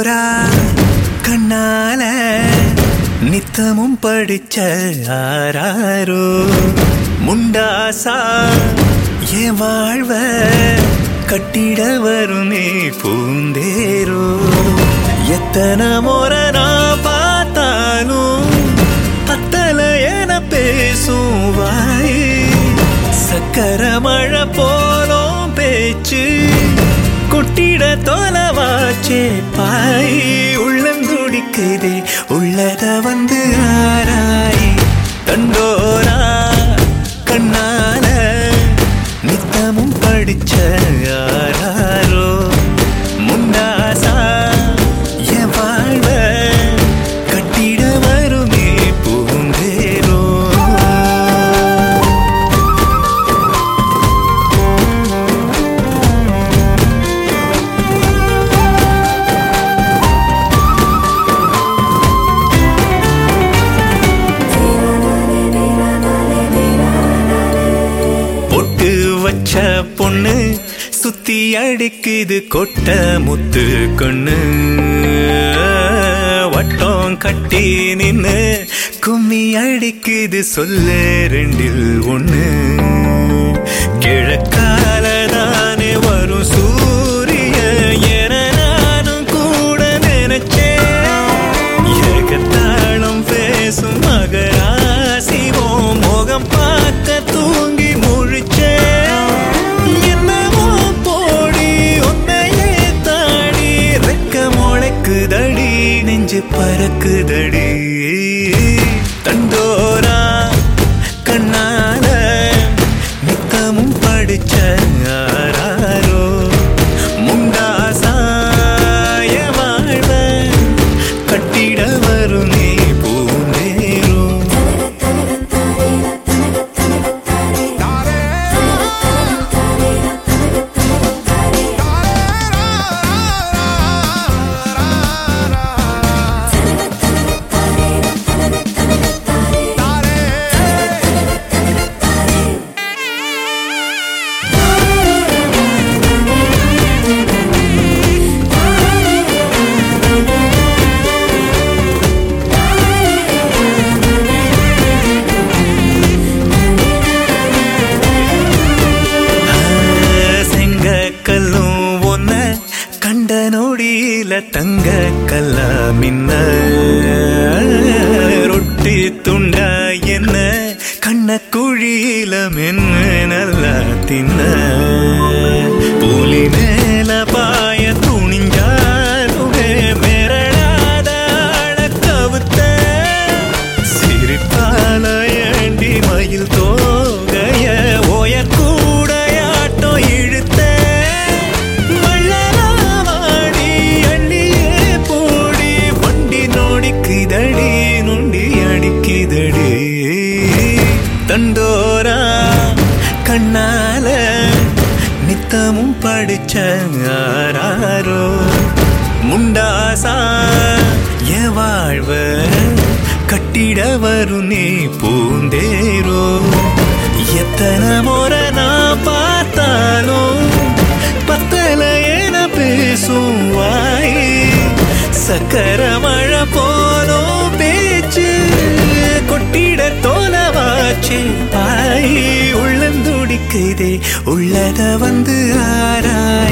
தண்டோரா கண்ணால நித்தமும் படிச்ச ஆராரோ முண்டாசா என் வாழ்வ கட்டிட வருமே பூந்தேரோ எத்தனை முறை நான் பார்த்தாலும் பத்தல என பேசும் வாய் சக்கர மழை போலும் பேச்சு கொட்டிட தொலைவாச்சே பாய் உள்ளம் துடிக்குதே உள்ளத வந்து ஆராய் தண்டோரா கண்ணால நித்தமும் படிச்ச யாராரோ முண்டாசா என் வாழ்வ கட்டிட வருமே பூந்தேரோ பொட்டு வச்ச பொண்ணு சுத்தி அடிக்குது கொட்ட முத்து கண்ணு வட்டம் கட்டி நின்னு கும்மி அடிக்குது சொல்லு ரெண்டில் ஒண்ணு கிழக்கால தானே வரும் சூரிய என நானும் கூட நினைச்சேன் ஏகத்தாளம் பேசும் மகராசிவோம் முகம் பார்க்க தூங்கி முழிச்சே என்னவோ போடி உன்னையே தாடி ரெக்க முளைக்குதடி நெஞ்சு பறக்குதடி தண்டோரா கண்ணால நித்தமும் படிச்ச யாராரோ முண்டாசாய வாழ்வ கட்டிட வருமே பூந்தேரோ செங்க கல்லும் ஒன்ன கண்ட நொடியில தங்க கல்லா மின்ன ரொட்டி துண்டா என்ன கண்ண குழியில மென்ன நல்லா தின்ன புலி மேல பாய துணிஞ்சாலுமே மிரளாத அழக்கவுத்த சிரிப்பால ஏண்டி மயில் தோகைய ஓயர் கூடையாட்டம் இழுத்த மள்ளலாவாடி அள்ளியே போடி வண்டி நோடிக்குதடி நொண்டி அடிக்குதடி தண்டோரா கண்ணால நித்தமும் படிச்ச யாராரோ முண்டாசா என் வாழ்வ கட்டிட வரும் நீ பூந்தேரோ எத்தனை முறை நான் பார்த்தாலும் பத்தல என பேசும் வாய் சக்கர மழை போலும் பேச்சு கொட்டிட தோலவாச்சு பாய் உள்ளம் துடிக்குதே உள்ளத வந்து ஆராய்